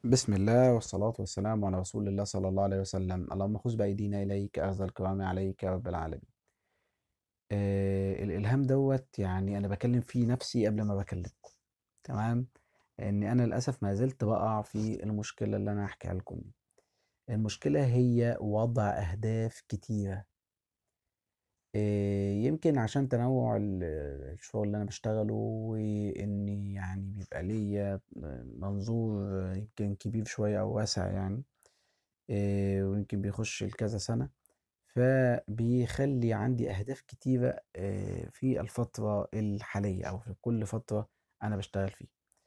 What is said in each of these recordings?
بسم الله والصلاة والسلام على رسول الله صلى الله عليه وسلم اللهم خذ بأيدينا إليك أخذ الكرام عليك يا رب العالمين آه الإلهام دوت يعني أنا بكلم فيه نفسي قبل ما بكلمكم تمام إن أنا للأسف ما زلت بقع في المشكلة اللي أنا هحكيها لكم دي المشكلة هي وضع أهداف كتيرة آه يمكن عشان تنوع ال- الشغل اللي أنا بشتغله وإني يعني بيبقى ليا منظور يمكن كبير شوية أو واسع يعني آه، ويمكن بيخش لكذا سنة فبيخلي عندي أهداف كتيرة آه، في الفترة الحالية أو في كل فترة أنا بشتغل فيها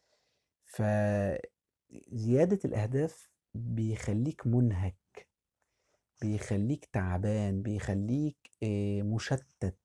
فزيادة الأهداف بيخليك منهك بيخليك تعبان بيخليك آه، مشتت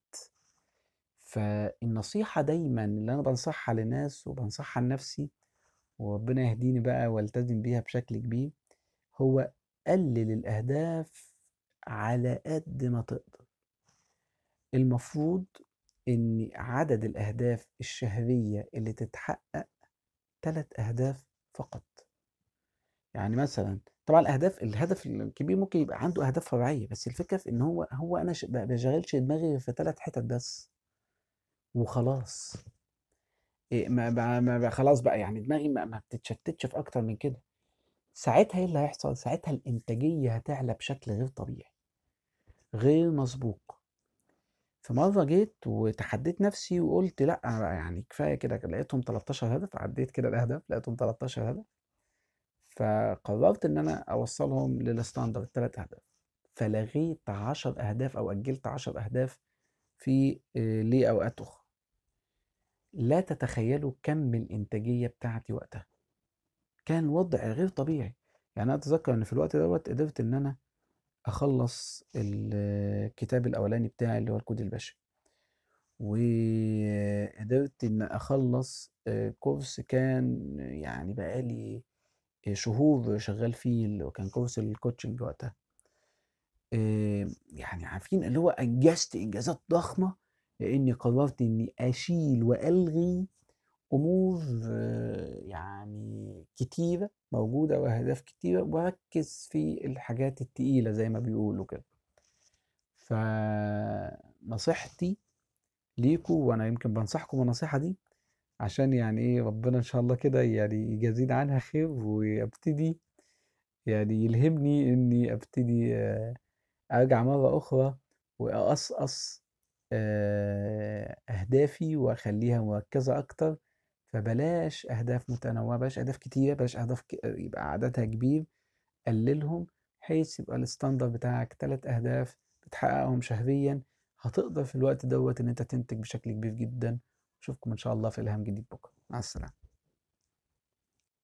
فالنصيحة دايما اللي أنا بنصحها للناس وبنصحها لنفسي وربنا يهديني بقى والتزم بيها بشكل كبير هو قلل الأهداف على قد ما تقدر المفروض إن عدد الأهداف الشهرية اللي تتحقق ثلاث أهداف فقط يعني مثلا طبعا الأهداف الهدف الكبير ممكن يبقى عنده أهداف فرعية بس الفكرة في إن هو هو أنا ش- ما بشغلش دماغي في ثلاث حتت بس وخلاص إيه ما, ما, ما ما- خلاص بقى يعني دماغي ما, ما بتتشتتش في أكتر من كده ساعتها ايه اللي هيحصل ساعتها الانتاجيه هتعلى بشكل غير طبيعي غير مسبوق في مره جيت وتحديت نفسي وقلت لا أنا بقى يعني كفايه كده لقيتهم 13 هدف عديت كده الاهداف لقيتهم 13 هدف فقررت ان انا اوصلهم للستاندرد ثلاث اهداف فلغيت 10 اهداف او اجلت 10 اهداف في آه، ليه اوقات اخرى لا تتخيلوا كم الانتاجيه بتاعتي وقتها كان وضع غير طبيعي يعني انا اتذكر ان في الوقت دوت قدرت ان انا اخلص الكتاب الاولاني بتاعي اللي هو الكود البشري وقدرت ان اخلص آه، كورس كان يعني بقالي شهور شغال فيه اللي هو كان كورس الكوتشنج وقتها آه، يعني عارفين اللي هو انجزت انجازات ضخمه لاني قررت اني اشيل والغي امور آه، يعني كتيره موجوده واهداف كتيره واركز في الحاجات التقيله زي ما بيقولوا كده فنصيحتي ليكوا وانا يمكن بنصحكم بالنصيحه دي عشان يعني ايه ربنا ان شاء الله كده يعني يجازينا عنها خير وابتدي يعني يلهمني اني ابتدي آه، ارجع مره اخرى واقصقص آه، اهدافي واخليها مركزه اكتر فبلاش اهداف متنوعه بلاش اهداف كتيره بلاش اهداف ك... يبقى عددها كبير قللهم بحيث يبقى الستاندرد بتاعك ثلاث أهداف بتحققهم شهريا هتقدر في الوقت دوت إن أنت تنتج بشكل كبير جدا أشوفكم إن شاء الله في إلهام جديد بكرة مع السلامة